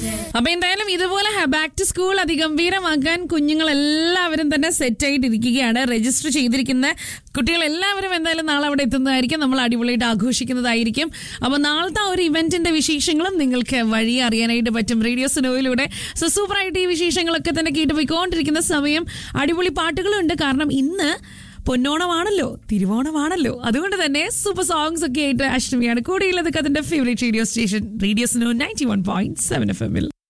അപ്പൊ എന്തായാലും ഇതുപോലെ ബാക്ക് ടു സ്കൂൾ അതിഗംഭീരമാക്കാൻ കുഞ്ഞുങ്ങൾ എല്ലാവരും തന്നെ സെറ്റ് ആയിട്ടിരിക്കുകയാണ് രജിസ്റ്റർ ചെയ്തിരിക്കുന്ന കുട്ടികൾ എല്ലാവരും എന്തായാലും നാളെ അവിടെ എത്തുന്നതായിരിക്കും നമ്മൾ അടിപൊളിയായിട്ട് ആഘോഷിക്കുന്നതായിരിക്കും അപ്പൊ നാളത്തെ ആ ഒരു ഇവന്റിന്റെ വിശേഷങ്ങളും നിങ്ങൾക്ക് വഴി അറിയാനായിട്ട് പറ്റും റേഡിയോ സിനോയിലൂടെ സോ സൂപ്പറായിട്ട് ഈ വിശേഷങ്ങളൊക്കെ തന്നെ കേട്ട് പോയിക്കൊണ്ടിരിക്കുന്ന സമയം അടിപൊളി പാട്ടുകളുണ്ട് കാരണം ഇന്ന് പൊന്നോണമാണല്ലോ തിരുവോണമാണല്ലോ അതുകൊണ്ട് തന്നെ സൂപ്പർ സോങ്സ് ഒക്കെ ആയിട്ട് അഷ്ടമിയാണ് കൂടെയുള്ളത് അതിന്റെ favourite radio station radio Suno ninety one point seven F എമ്മിൽ